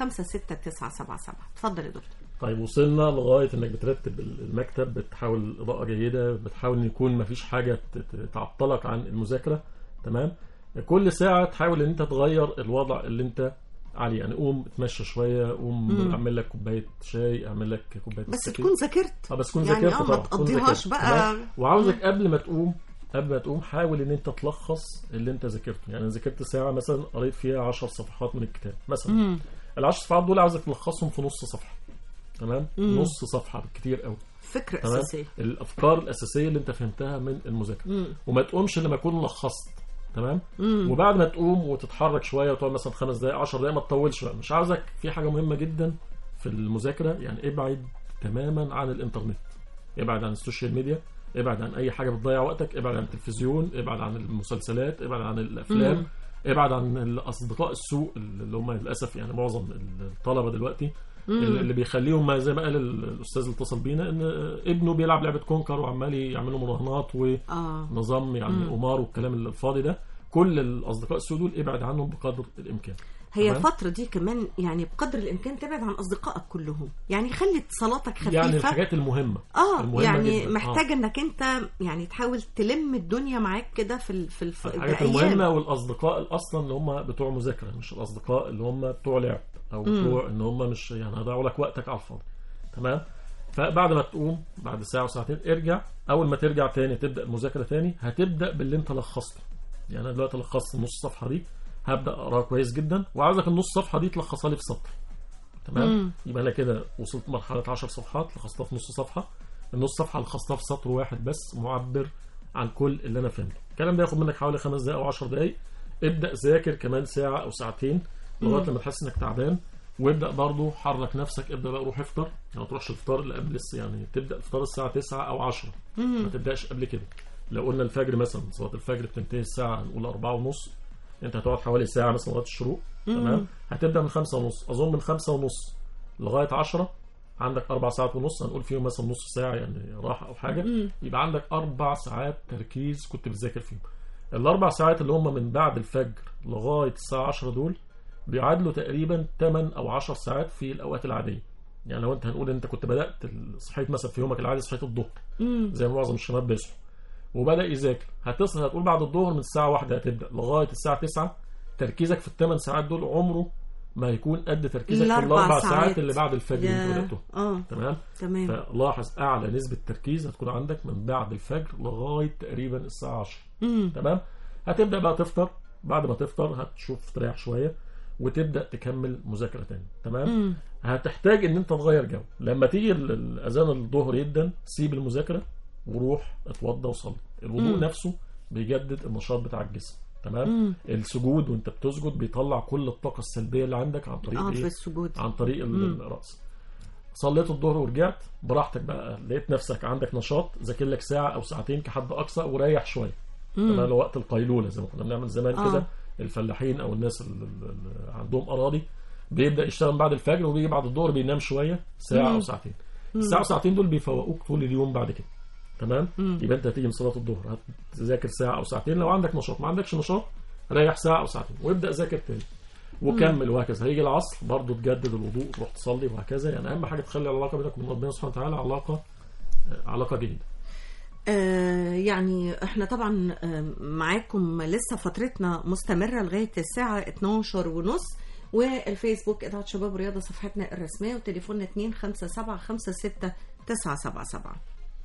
56977 اتفضل يا دكتور طيب وصلنا لغايه انك بترتب المكتب بتحاول اضاءه جيده بتحاول ان يكون مفيش حاجه ت- ت- تعطلك عن المذاكره تمام كل ساعه تحاول ان انت تغير الوضع اللي انت عليه يعني قوم اتمشى شويه قوم مم. اعمل لك كوبايه شاي اعمل لك كوبايه بس نسكافيه. تكون ذاكرت اه بس تكون يعني ذاكرت اه ما طبعا تكون تقضيهاش ذاكرت. بقى تمام؟ وعاوزك قبل ما تقوم قبل ما تقوم حاول ان انت تلخص اللي انت ذاكرته يعني أنا ذاكرت ساعه مثلا قريت فيها 10 صفحات من الكتاب مثلا مم. العشر صفحات دول عاوزك تلخصهم في نص صفحه تمام مم. نص صفحه بالكتير قوي فكره تمام اساسيه الافكار الاساسيه اللي انت فهمتها من المذاكره مم. وما تقومش لما تكون لخصت تمام مم. وبعد ما تقوم وتتحرك شويه وتقعد مثلا خمس دقائق 10 دقائق ما تطولش بقى مش عاوزك في حاجه مهمه جدا في المذاكره يعني ابعد تماما عن الانترنت ابعد عن السوشيال ميديا ابعد عن اي حاجه بتضيع وقتك ابعد عن التلفزيون ابعد عن المسلسلات ابعد عن الافلام مم. ابعد عن الاصدقاء السوء اللي هم للاسف يعني معظم الطلبه دلوقتي مم. اللي بيخليهم ما زي ما قال الاستاذ اللي اتصل بينا ان ابنه بيلعب لعبه كونكر وعمال يعمل له مراهنات اه ونظام يعني مم. قمار والكلام الفاضي ده كل الاصدقاء السوء دول ابعد عنهم بقدر الامكان هي تمام؟ الفترة دي كمان يعني بقدر الإمكان تبعد عن أصدقائك كلهم يعني خلي اتصالاتك خفيفة يعني الحاجات المهمه اه المهمة يعني جداً. محتاج آه. انك انت يعني تحاول تلم الدنيا معاك كده في ال- في الف... الحاجات بأيام. المهمه والاصدقاء الاصلا اللي هم بتوع مذاكره مش الاصدقاء اللي هم بتوع لعب او مم. بتوع ان هم مش يعني هيضيعوا لك وقتك على الفاضي تمام فبعد ما تقوم بعد ساعه وساعتين ارجع اول ما ترجع تاني تبدا المذاكره تاني هتبدا باللي انت لخصته يعني انا دلوقتي لخصت النص صفحه دي هبدا اقراها كويس جدا وعاوزك النص صفحه دي تلخصها لي في سطر تمام مم. يبقى انا كده وصلت مرحله 10 صفحات لخصتها في نص صفحه النص صفحه لخصتها في سطر واحد بس معبر عن كل اللي انا فهمته الكلام ده ياخد منك حوالي خمس دقائق او 10 دقائق ابدا ذاكر كمان ساعه او ساعتين لغايه مم. لما تحس انك تعبان وابدا برضه حرك نفسك ابدا بقى روح افطر يعني ما تروحش الفطار اللي قبل الس- يعني تبدا الفطار الساعه 9 او 10 مم. ما تبداش قبل كده لو قلنا الفجر مثلا صلاه الفجر بتنتهي الساعه نقول 4 ونص انت هتقعد حوالي ساعه مثلا لغايه الشروق مم. تمام هتبدا من 5 ونص اظن من 5 ونص لغايه 10 عندك اربع ساعات ونص هنقول فيهم مثلا نص ساعه يعني راحه او حاجه مم. يبقى عندك اربع ساعات تركيز كنت بتذاكر فيهم الاربع ساعات اللي هم من بعد الفجر لغايه الساعه 10 دول بيعادلوا تقريبا 8 او 10 ساعات في الاوقات العاديه يعني لو انت هنقول انت كنت بدات ال- صحيت مثلا في يومك العادي صحيت الظهر مم. زي ما معظم الشباب بيصحوا وبدا يذاكر هتصحى هتقول بعد الظهر من الساعه 1 هتبدا لغايه الساعه 9 تركيزك في الثمان ساعات دول عمره ما هيكون قد تركيزك في الأربع الاربع ساعات. ساعات اللي بعد الفجر اللي انت يا- بداتهم اه تمام تمام فلاحظ اعلى نسبه تركيز هتكون عندك من بعد الفجر لغايه تقريبا الساعه 10 مم. تمام هتبدا بقى تفطر بعد ما تفطر هتشوف تريح شويه وتبدا تكمل مذاكره تاني تمام مم. هتحتاج ان انت تغير جو لما تيجي ال- الاذان الظهر يدن سيب المذاكره وروح اتوضى وصلي الوضوء مم. نفسه بيجدد النشاط بتاع الجسم تمام مم. السجود وانت بتسجد بيطلع كل الطاقه السلبيه اللي عندك عن طريق اه في ايه السجود عن طريق ال- مم. الرأس صليت الظهر ورجعت براحتك بقى لقيت نفسك عندك نشاط ذاكر لك ساعة أو ساعتين كحد أقصى وريح شوية مم. تمام لو وقت القيلولة زي ما كنا بنعمل زمان آه. كده الفلاحين أو الناس اللي اللي عندهم أراضي بيبدأ يشتغل بعد الفجر وبيجي بعد الظهر بينام شوية ساعة مم. أو ساعتين مم. الساعة وساعتين دول بيفوقوك طول اليوم بعد كده تمام مم. يبقى أنت هتيجي من صلاة الظهر هتذاكر ساعة أو ساعتين لو عندك نشاط ما عندكش نشاط ريح ساعة أو ساعتين وابدأ ذاكر تاني وكمل وهكذا هيجي العصر برضه تجدد الوضوء تروح تصلي وهكذا يعني اهم حاجه تخلي العلاقه بينك وبين ربنا سبحانه وتعالى علاقه آه، علاقه جيده آه يعني احنا طبعا آه، معاكم لسه فترتنا مستمرة لغاية الساعة 12 ونص والفيسبوك إذاعة شباب رياضة صفحتنا الرسمية وتليفوننا 257 56 977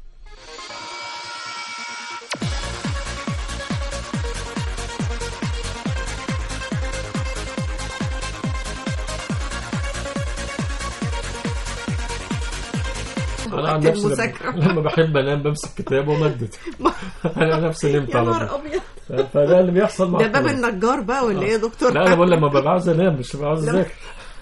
انا عن وقت نفسي المذاكرة. لما, لما بحب انام بمسك كتاب وامدد انا نفسي نمت يا على نهار طول أبيض ف- فده اللي بيحصل مع ده باب الطلبة. النجار بقى ولا ايه يا دكتور؟ لا انا بقول لما ببقى عاوز انام مش ببقى عاوز لا. اذاكر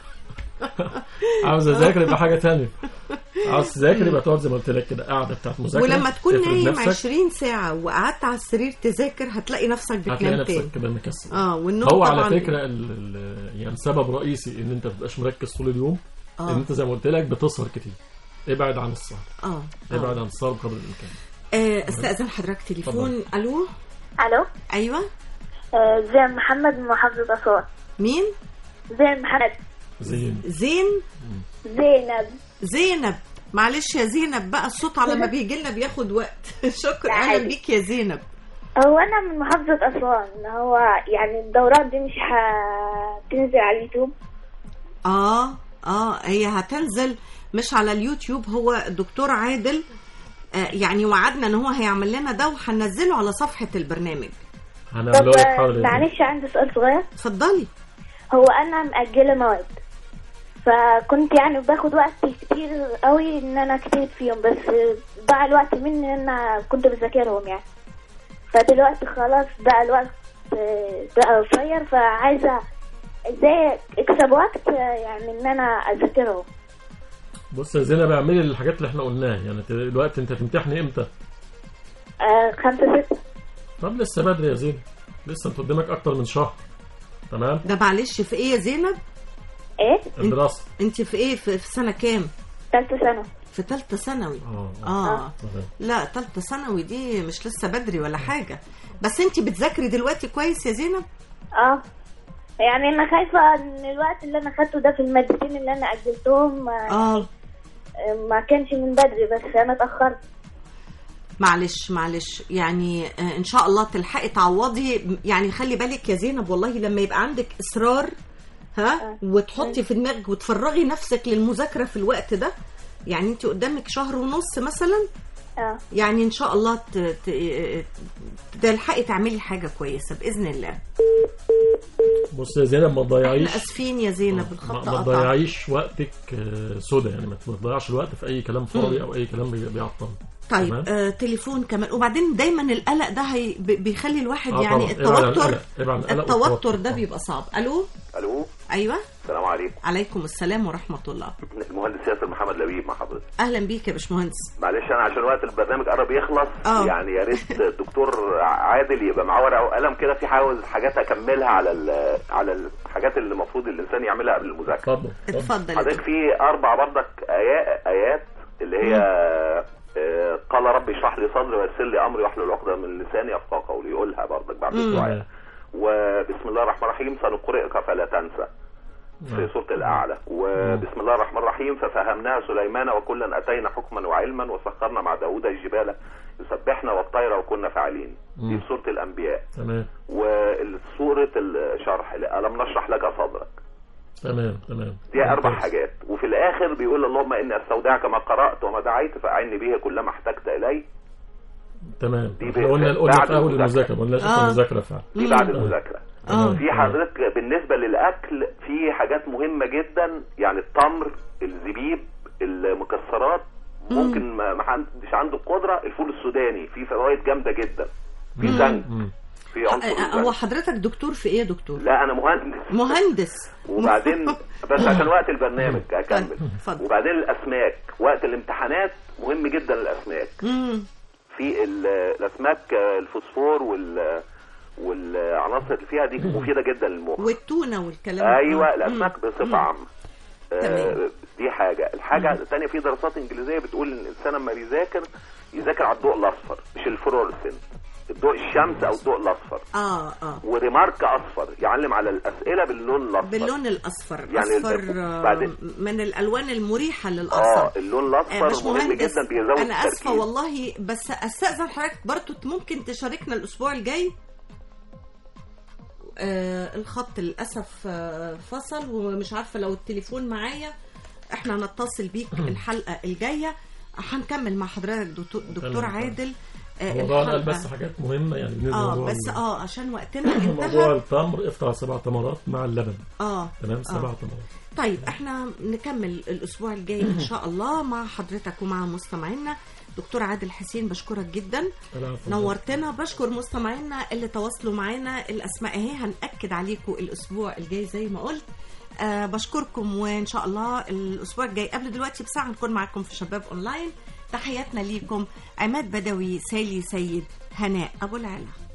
عاوز اذاكر يبقى حاجه تانية عاوز تذاكر يبقى تقعد زي ما قلت لك كده قاعده بتاعت مذاكره ولما تكون تفرد نايم نفسك، 20 ساعة وقعدت على السرير تذاكر هتلاقي نفسك هتلاقي بتنام نفسك تاني كده مكسل اه والنوم هو طبعا على فكره ال ال يعني سبب رئيسي ان انت ما تبقاش مركز طول اليوم آه. ان انت زي ما قلت لك بتسهر كتير ابعد عن السهر اه ابعد آه. عن السهر بقدر الامكان آه، استاذن حضرتك تليفون الو الو ايوه آه، زين محمد من محافظة أسوان مين زين محمد زين زين زينب زينب معلش يا زينب بقى الصوت على ما بيجي لنا بياخد وقت شكرا اهلا عادي. بيك يا زينب هو أنا من محافظة أسوان هو يعني الدورات دي مش هتنزل على اليوتيوب اه اه هي هتنزل مش على اليوتيوب هو الدكتور عادل آه يعني وعدنا ان هو هيعمل لنا ده وهننزله على صفحة البرنامج هنعمله طب لك آه، حاضر يا زين. معلش عندي سؤال صغير اتفضلي هو أنا مأجلة مواد فكنت يعني باخد وقت كتير قوي ان انا اكتب فيهم بس ضاع الوقت مني ان انا كنت بذاكرهم يعني فدلوقتي خلاص بقى الوقت آه، بقى قصير فعايزه ازاي اكسب وقت آه، يعني ان انا اذاكرهم بص يا زينب اعملي الحاجات اللي احنا قلناها يعني انت دلوقتي انت تمتحني امتى آه، خمسة ستة طب لسه بدري يا زينب لسه انت قدامك اكتر من شهر تمام ده معلش في ايه يا زينب ايه الدراسه انت في ايه في, في سنة كام ثالثة سنة في ثالثة ثانوي اه اه لا ثالثة ثانوي دي مش لسه بدري ولا حاجة بس انت بتذاكري دلوقتي كويس يا زينب اه يعني انا خايفة ان الوقت اللي انا خدته ده في المادتين اللي انا اجلتهم آه، اه ما كانش من بدري بس انا اتأخرت معلش معلش يعني آه، ان شاء الله تلحقي تعوضي يعني خلي بالك يا زينب والله لما يبقى عندك اصرار ها وتحطي في دماغك وتفرغي نفسك للمذاكره في الوقت ده يعني انت قدامك شهر ونص مثلا اه يعني ان شاء الله ت- ت- آه، تلحقي تعملي حاجه كويسه باذن الله بص يا زينب ما تضيعيش احنا اسفين يا زينب ما, الخط ما قطع تضيعيش وقتك آه، سودا يعني ما تضيعش الوقت في اي كلام فاضي او اي كلام بي- بيعطل طيب تمام؟ آه تليفون كمان وبعدين دايما القلق ده هي ب- بيخلي الواحد آه يعني طبعاً. ابعد عن التوتر القلق، ابعد عن القلق التوتر والتوتر. ده بيبقى صعب الو الو ايوه السلام عليكم عليكم السلام ورحمه الله المهندس ياسر محمد لبيب مع حضرتك اهلا بيك يا باشمهندس معلش انا عشان وقت البرنامج قرب يخلص آه. يعني يا ريت الدكتور عادل يبقى معاه ورقه وقلم كده في عاوز حاجات اكملها على ال- على الحاجات اللي المفروض الانسان يعملها قبل المذاكره اتفضل اتفضل يا حضرتك في اربع برضك آيات, ايات اللي هي آه، قال ربي اشرح لي صدري ويسر لي امري واحلل عقده من لساني يفقهوا قولي يقولها برضك بعد مم. الدعاء وبسم الله الرحمن الرحيم سنقرئك فلا تنسى في سورة الأعلى وبسم الله الرحمن الرحيم ففهمناها سليمان وكلا أتينا حكما وعلما وسخرنا مع داود الجبال يسبحنا والطير وكنا فاعلين دي مم. في سورة الأنبياء تمام وسورة الشرح ألم نشرح لك صدرك تمام تمام دي أربع ممتاز. حاجات وفي الآخر بيقول اللهم إني أستودعك ما قرأت وما دعيت فأعني به كلما احتجت إلي تمام دي احنا قلنا بعد قلنا في اول المذاكرة. المذاكره ما قلناش في آه. المذاكره فعلا دي بعد المذاكرة آه. في حضرتك بالنسبة للأكل في حاجات مهمة جدا يعني التمر الزبيب المكسرات ممكن ما ما حدش عنده القدرة الفول السوداني فيه فوائد جامدة جدا في مم. زنك في عنصر آه، هو الزنك حضرتك دكتور في ايه يا دكتور لا أنا مهندس مهندس وبعدين بس عشان وقت البرنامج اكمل اتفضل. وبعدين الاسماك وقت الامتحانات مهم جدا الاسماك مم. في ال- الاسماك آه، الفوسفور وال والعناصر اللي فيها دي مفيده جدا للمخ والتونه والكلام ده. ايوه مم. الاسماك بصفه عامه آه، دي حاجه الحاجه الثانيه في دراسات انجليزيه بتقول ان الانسان لما بيذاكر يذاكر على الضوء الاصفر مش الفلورسنت ضوء الشمس او الضوء الاصفر اه اه وريمارك اصفر يعلم على الاسئله باللون الاصفر باللون الاصفر يعني اصفر آه، بعد- من الالوان المريحه اه للاعصاب اللون آه، الاصفر مهم باشمهندس، جدا بيزود انا اسفه التركيز. والله بس استاذن حضرتك برضو ممكن تشاركنا الاسبوع الجاي آه الخط للاسف آه فصل ومش عارفه لو التليفون معايا احنا هنتصل بيك الحلقه الجايه هنكمل مع حضرتك دكتور, دكتور تمام. عادل آه موضوع قال الحلقة. بس حاجات مهمه يعني بالنسبه اه لموضوع بس ال- اه عشان وقتنا موضوع انتهى التمر افطر سبع تمرات مع اللبن اه تمام آه. سبع تمرات طيب احنا نكمل الاسبوع الجاي ان شاء الله مع حضرتك ومع مستمعينا دكتور عادل حسين بشكرك جدا العفو. نورتنا بشكر مستمعينا اللي تواصلوا معانا الاسماء اهي هنأكد عليكم الاسبوع الجاي زي ما قلت آه بشكركم وان شاء الله الاسبوع الجاي قبل دلوقتي بساعه نكون معاكم في شباب اونلاين تحياتنا ليكم عماد بدوي سالي سيد هناء ابو العلا